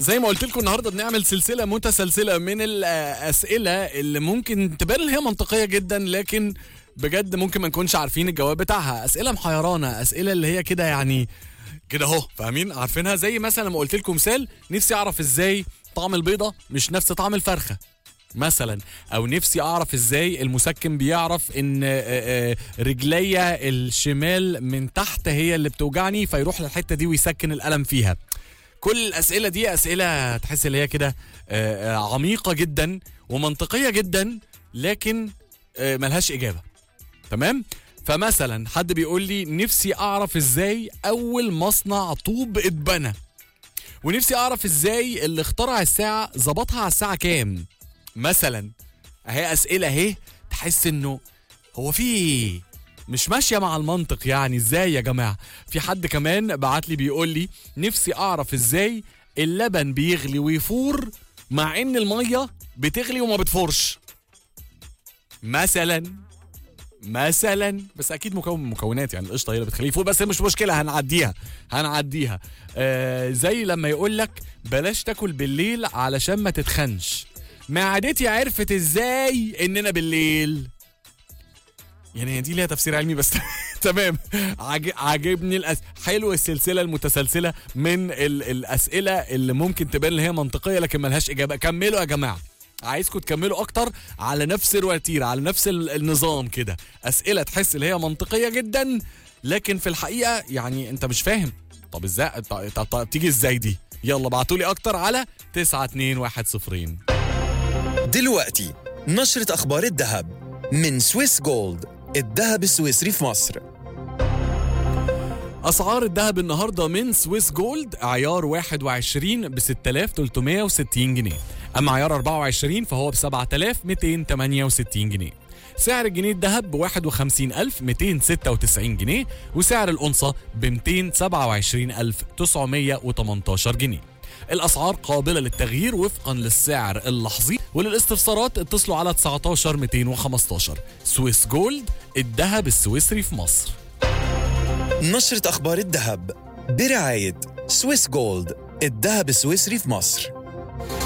زي ما قلت لكم النهارده بنعمل سلسله متسلسله من الاسئله اللي ممكن تبان ان هي منطقيه جدا لكن بجد ممكن ما نكونش عارفين الجواب بتاعها اسئله محيرانه اسئله اللي هي كده يعني كده اهو فاهمين عارفينها زي مثلا لما قلت لكم مثال نفسي اعرف ازاي طعم البيضه مش نفس طعم الفرخه مثلا او نفسي اعرف ازاي المسكن بيعرف ان آه، آه، رجليا الشمال من تحت هي اللي بتوجعني فيروح للحته دي ويسكن الالم فيها كل الاسئله دي اسئله تحس ان هي كده آه، آه، عميقه جدا ومنطقيه جدا لكن آه، ملهاش اجابه تمام فمثلا حد بيقول لي نفسي اعرف ازاي اول مصنع طوب اتبنى ونفسي اعرف ازاي اللي اخترع الساعه ظبطها على الساعه كام مثلا اهي اسئله اهي تحس انه هو في مش ماشيه مع المنطق يعني ازاي يا جماعه في حد كمان بعت لي بيقول لي نفسي اعرف ازاي اللبن بيغلي ويفور مع ان الميه بتغلي وما بتفورش مثلا مثلا بس اكيد مكون من مكونات يعني القشطه هي اللي بتخليه يفور بس مش مشكله هنعديها هنعديها آه زي لما يقول لك بلاش تاكل بالليل علشان ما تتخنش معدتي عرفت ازاي اننا بالليل يعني هي دي ليها تفسير علمي بس تمام عاج- عاجبني الأس... حلو السلسله المتسلسله من ال... الاسئله اللي ممكن تبان ان هي منطقيه لكن ملهاش اجابه كملوا يا جماعه عايزكم تكملوا اكتر على نفس الوتيره على نفس ال- النظام كده اسئله تحس ان هي منطقيه جدا لكن في الحقيقه يعني انت مش فاهم طب ازاي طب, طب, طب تيجي ازاي دي يلا ابعتوا لي اكتر على 92110 دلوقتي نشرة أخبار الذهب من سويس جولد الذهب السويسري في مصر اسعار الذهب النهارده من سويس جولد عيار 21 ب 6360 جنيه اما عيار 24 فهو ب 7268 جنيه سعر الجنيه الذهب ب 51296 جنيه وسعر الأنصة ب 227918 جنيه الأسعار قابلة للتغيير وفقا للسعر اللحظي وللاستفسارات اتصلوا على 19 215 سويس جولد الذهب السويسري في مصر نشرة أخبار الذهب برعاية سويس جولد الذهب السويسري في مصر